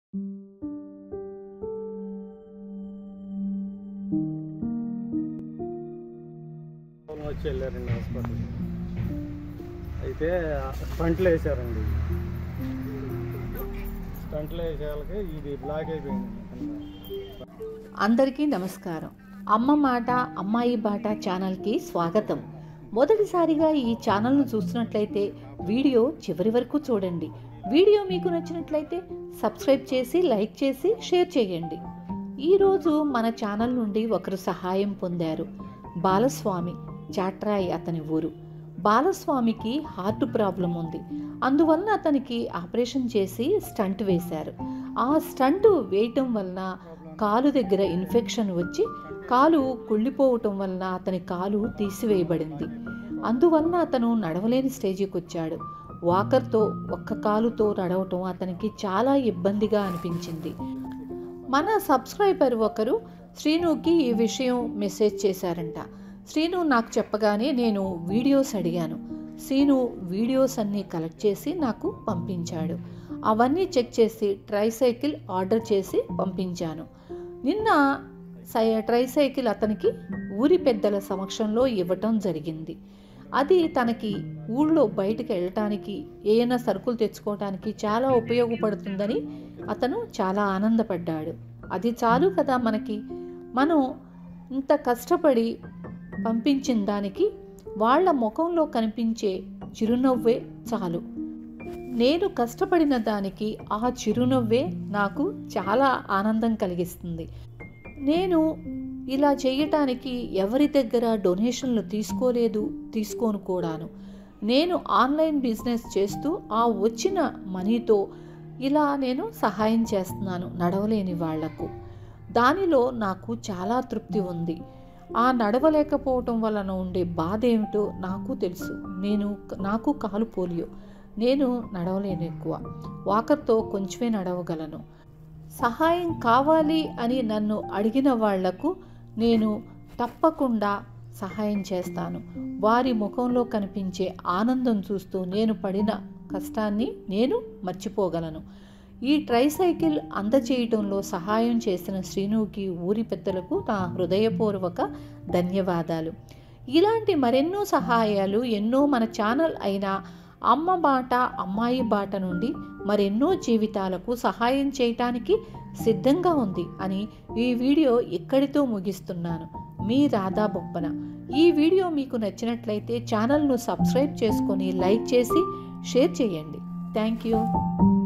వచ్చి వెళ్ళారండి హాస్పిటల్ అయితే స్టంట్లు వేసారండి స్టంట్లు వేసేవాళ్ళకి ఇది బ్లాక్ అయిపోయింది అందరికీ నమస్కారం అమ్మ మాట అమ్మాయి బాట ఛానల్కి స్వాగతం మొదటిసారిగా ఈ ఛానల్ను చూస్తున్నట్లయితే వీడియో చివరి వరకు చూడండి వీడియో మీకు నచ్చినట్లయితే సబ్స్క్రైబ్ చేసి లైక్ చేసి షేర్ చేయండి ఈరోజు మన ఛానల్ నుండి ఒకరు సహాయం పొందారు బాలస్వామి చాట్రాయ్ అతని ఊరు బాలస్వామికి హార్ట్ ప్రాబ్లం ఉంది అందువలన అతనికి ఆపరేషన్ చేసి స్టంట్ వేశారు ఆ స్టంట్ వేయటం వలన కాలు దగ్గర ఇన్ఫెక్షన్ వచ్చి కాలు కుళ్ళిపోవటం వలన అతని కాలు తీసివేయబడింది అందువలన అతను నడవలేని స్టేజికి వచ్చాడు వాకర్తో ఒక్క కాలుతో నడవటం అతనికి చాలా ఇబ్బందిగా అనిపించింది మన సబ్స్క్రైబర్ ఒకరు శ్రీనుకి ఈ విషయం మెసేజ్ చేశారంట శ్రీను నాకు చెప్పగానే నేను వీడియోస్ అడిగాను శ్రీను వీడియోస్ అన్నీ కలెక్ట్ చేసి నాకు పంపించాడు అవన్నీ చెక్ చేసి ట్రైసైకిల్ ఆర్డర్ చేసి పంపించాను నిన్న సై ట్రైసైకిల్ అతనికి ఊరి పెద్దల సమక్షంలో ఇవ్వటం జరిగింది అది తనకి ఊళ్ళో బయటికి వెళ్ళటానికి ఏమైనా సరుకులు తెచ్చుకోవటానికి చాలా ఉపయోగపడుతుందని అతను చాలా ఆనందపడ్డాడు అది చాలు కదా మనకి మనం ఇంత కష్టపడి పంపించిన దానికి వాళ్ళ ముఖంలో కనిపించే చిరునవ్వే చాలు నేను కష్టపడిన దానికి ఆ చిరునవ్వే నాకు చాలా ఆనందం కలిగిస్తుంది నేను ఇలా చేయటానికి ఎవరి దగ్గర డొనేషన్లు తీసుకోలేదు తీసుకోను కూడాను నేను ఆన్లైన్ బిజినెస్ చేస్తూ ఆ వచ్చిన మనీతో ఇలా నేను సహాయం చేస్తున్నాను నడవలేని వాళ్లకు దానిలో నాకు చాలా తృప్తి ఉంది ఆ నడవలేకపోవటం వలన ఉండే బాధ ఏమిటో నాకు తెలుసు నేను నాకు కాలు పోలియో నేను నడవలేను ఎక్కువ వాకర్తో కొంచెమే నడవగలను సహాయం కావాలి అని నన్ను అడిగిన వాళ్లకు నేను తప్పకుండా సహాయం చేస్తాను వారి ముఖంలో కనిపించే ఆనందం చూస్తూ నేను పడిన కష్టాన్ని నేను మర్చిపోగలను ఈ ట్రైసైకిల్ అందచేయటంలో సహాయం చేసిన శ్రీనుకి ఊరి పెద్దలకు నా హృదయపూర్వక ధన్యవాదాలు ఇలాంటి మరెన్నో సహాయాలు ఎన్నో మన ఛానల్ అయిన అమ్మ బాట అమ్మాయి బాట నుండి మరెన్నో జీవితాలకు సహాయం చేయటానికి సిద్ధంగా ఉంది అని ఈ వీడియో ఇక్కడితో ముగిస్తున్నాను మీ రాధా బొప్పన ఈ వీడియో మీకు నచ్చినట్లయితే ఛానల్ను సబ్స్క్రైబ్ చేసుకొని లైక్ చేసి షేర్ చేయండి థ్యాంక్ యూ